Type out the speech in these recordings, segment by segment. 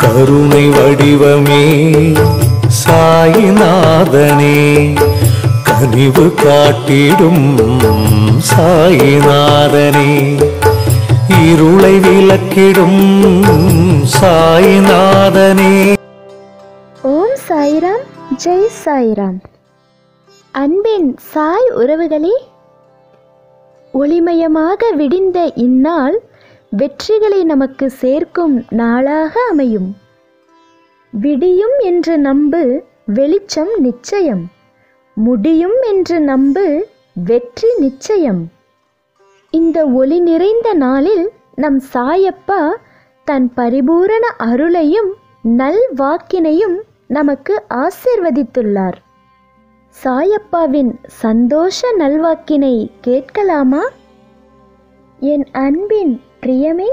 கருணை வடிவமே சாயிநாதனே கனிவு காட்டிடும் சாயிநாதனே இருளை விளக்கிடும் சாயிநாதனே ஓம் சாய்ராம் ஜெய் சாய்ராம் அன்பின் சாய் உறவுகளே ஒளிமயமாக விடிந்த இந்நாள் வெற்றிகளை நமக்கு சேர்க்கும் நாளாக அமையும் விடியும் என்று நம்பு வெளிச்சம் நிச்சயம் முடியும் என்று நம்பு வெற்றி நிச்சயம் இந்த ஒளி நிறைந்த நாளில் நம் சாயப்பா தன் பரிபூரண அருளையும் நல் வாக்கினையும் நமக்கு ஆசிர்வதித்துள்ளார் சாயப்பாவின் சந்தோஷ நல்வாக்கினை கேட்கலாமா என் அன்பின் பிரியமே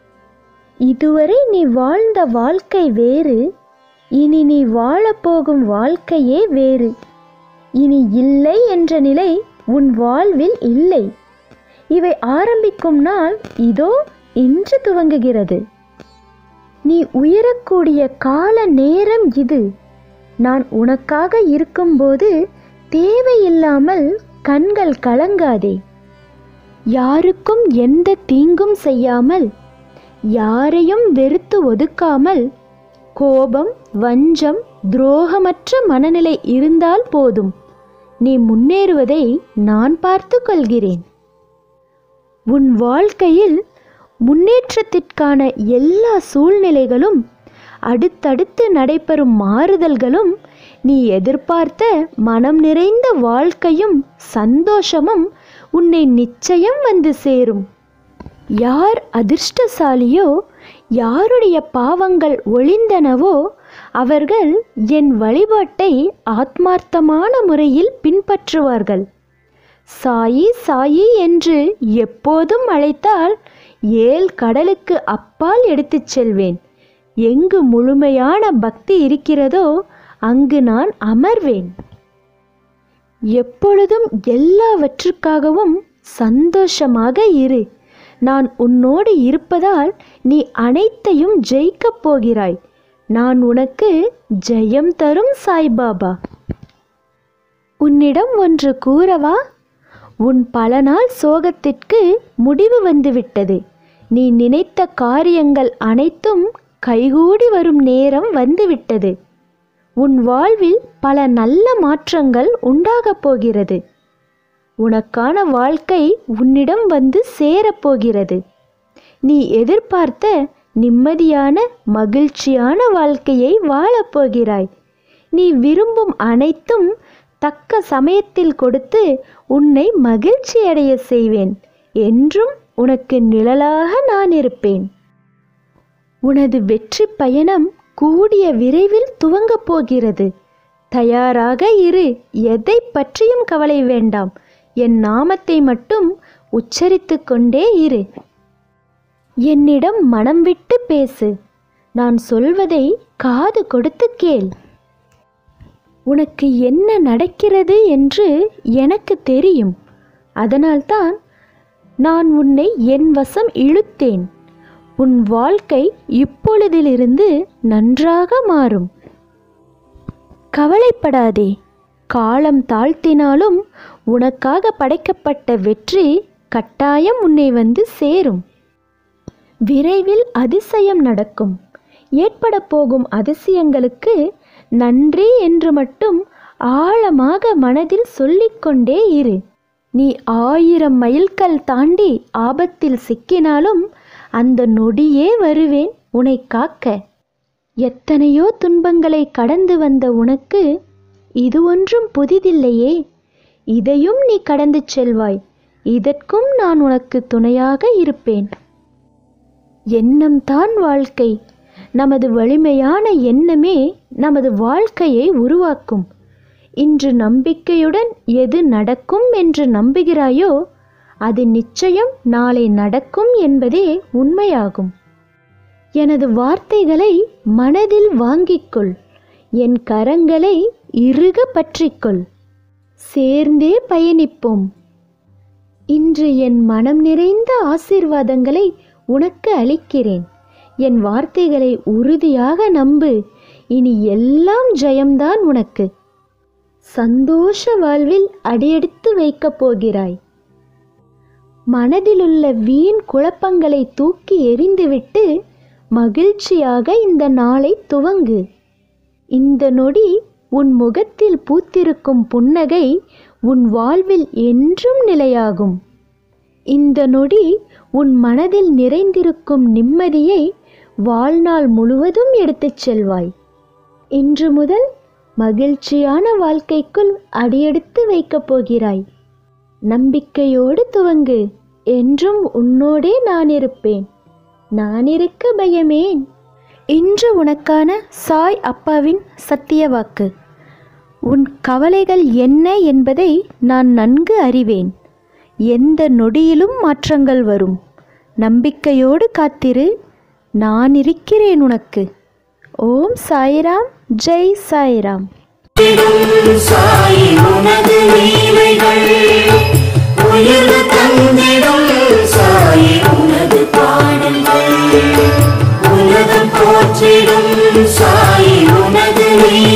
இதுவரை நீ வாழ்ந்த வாழ்க்கை வேறு இனி நீ வாழப்போகும் வாழ்க்கையே வேறு இனி இல்லை என்ற நிலை உன் வாழ்வில் இல்லை இவை ஆரம்பிக்கும் நாள் இதோ இன்று துவங்குகிறது நீ உயரக்கூடிய கால நேரம் இது நான் உனக்காக இருக்கும்போது தேவையில்லாமல் கண்கள் கலங்காதே யாருக்கும் எந்த தீங்கும் செய்யாமல் யாரையும் வெறுத்து ஒதுக்காமல் கோபம் வஞ்சம் துரோகமற்ற மனநிலை இருந்தால் போதும் நீ முன்னேறுவதை நான் பார்த்து கொள்கிறேன் உன் வாழ்க்கையில் முன்னேற்றத்திற்கான எல்லா சூழ்நிலைகளும் அடுத்தடுத்து நடைபெறும் மாறுதல்களும் நீ எதிர்பார்த்த மனம் நிறைந்த வாழ்க்கையும் சந்தோஷமும் உன்னை நிச்சயம் வந்து சேரும் யார் அதிர்ஷ்டசாலியோ யாருடைய பாவங்கள் ஒளிந்தனவோ அவர்கள் என் வழிபாட்டை ஆத்மார்த்தமான முறையில் பின்பற்றுவார்கள் சாயி சாயி என்று எப்போதும் அழைத்தால் ஏழ் கடலுக்கு அப்பால் எடுத்துச் செல்வேன் எங்கு முழுமையான பக்தி இருக்கிறதோ அங்கு நான் அமர்வேன் எப்பொழுதும் எல்லாவற்றுக்காகவும் சந்தோஷமாக இரு நான் உன்னோடு இருப்பதால் நீ அனைத்தையும் ஜெயிக்கப் போகிறாய் நான் உனக்கு ஜெயம் தரும் சாய்பாபா உன்னிடம் ஒன்று கூறவா உன் பல நாள் சோகத்திற்கு முடிவு வந்துவிட்டது நீ நினைத்த காரியங்கள் அனைத்தும் கைகூடி வரும் நேரம் வந்துவிட்டது உன் வாழ்வில் பல நல்ல மாற்றங்கள் உண்டாகப் போகிறது உனக்கான வாழ்க்கை உன்னிடம் வந்து சேரப்போகிறது நீ எதிர்பார்த்த நிம்மதியான மகிழ்ச்சியான வாழ்க்கையை வாழப்போகிறாய் நீ விரும்பும் அனைத்தும் தக்க சமயத்தில் கொடுத்து உன்னை மகிழ்ச்சியடைய செய்வேன் என்றும் உனக்கு நிழலாக நான் இருப்பேன் உனது வெற்றி பயணம் கூடிய விரைவில் துவங்கப் போகிறது தயாராக இரு எதை பற்றியும் கவலை வேண்டாம் என் நாமத்தை மட்டும் உச்சரித்து கொண்டே இரு என்னிடம் மனம் விட்டு பேசு நான் சொல்வதை காது கொடுத்து கேள் உனக்கு என்ன நடக்கிறது என்று எனக்கு தெரியும் அதனால்தான் நான் உன்னை என் வசம் இழுத்தேன் உன் வாழ்க்கை இப்பொழுதிலிருந்து நன்றாக மாறும் கவலைப்படாதே காலம் தாழ்த்தினாலும் உனக்காக படைக்கப்பட்ட வெற்றி கட்டாயம் உன்னை வந்து சேரும் விரைவில் அதிசயம் நடக்கும் ஏற்பட போகும் அதிசயங்களுக்கு நன்றி என்று மட்டும் ஆழமாக மனதில் சொல்லிக்கொண்டே இரு நீ ஆயிரம் மைல்கள் தாண்டி ஆபத்தில் சிக்கினாலும் அந்த நொடியே வருவேன் உன்னை காக்க எத்தனையோ துன்பங்களை கடந்து வந்த உனக்கு இது ஒன்றும் புதிதில்லையே இதையும் நீ கடந்து செல்வாய் இதற்கும் நான் உனக்கு துணையாக இருப்பேன் எண்ணம் தான் வாழ்க்கை நமது வலிமையான எண்ணமே நமது வாழ்க்கையை உருவாக்கும் இன்று நம்பிக்கையுடன் எது நடக்கும் என்று நம்புகிறாயோ அது நிச்சயம் நாளை நடக்கும் என்பதே உண்மையாகும் எனது வார்த்தைகளை மனதில் வாங்கிக்கொள் என் கரங்களை இறுக பற்றிக்கொள் சேர்ந்தே பயணிப்போம் இன்று என் மனம் நிறைந்த ஆசீர்வாதங்களை உனக்கு அளிக்கிறேன் என் வார்த்தைகளை உறுதியாக நம்பு இனி எல்லாம் ஜெயம்தான் உனக்கு சந்தோஷ வாழ்வில் அடியெடுத்து வைக்கப் போகிறாய் மனதிலுள்ள வீண் குழப்பங்களை தூக்கி எறிந்துவிட்டு மகிழ்ச்சியாக இந்த நாளை துவங்கு இந்த நொடி உன் முகத்தில் பூத்திருக்கும் புன்னகை உன் வாழ்வில் என்றும் நிலையாகும் இந்த நொடி உன் மனதில் நிறைந்திருக்கும் நிம்மதியை வாழ்நாள் முழுவதும் எடுத்துச் செல்வாய் இன்று முதல் மகிழ்ச்சியான வாழ்க்கைக்குள் அடியெடுத்து வைக்கப் போகிறாய் நம்பிக்கையோடு துவங்கு என்றும் உன்னோடே நான் இருப்பேன் நான் இருக்க பயமேன் இன்று உனக்கான சாய் அப்பாவின் சத்திய வாக்கு உன் கவலைகள் என்ன என்பதை நான் நன்கு அறிவேன் எந்த நொடியிலும் மாற்றங்கள் வரும் நம்பிக்கையோடு காத்திரு நான் இருக்கிறேன் உனக்கு ஓம் சாய்ராம் ஜெய் சாய்ராம் சாயி உனது லீலைகள் உயர்வு தந்திடும் சாயி உனது பாடல்கள் உலகம் போற்றிடும் சாயி உனது லீலைகள்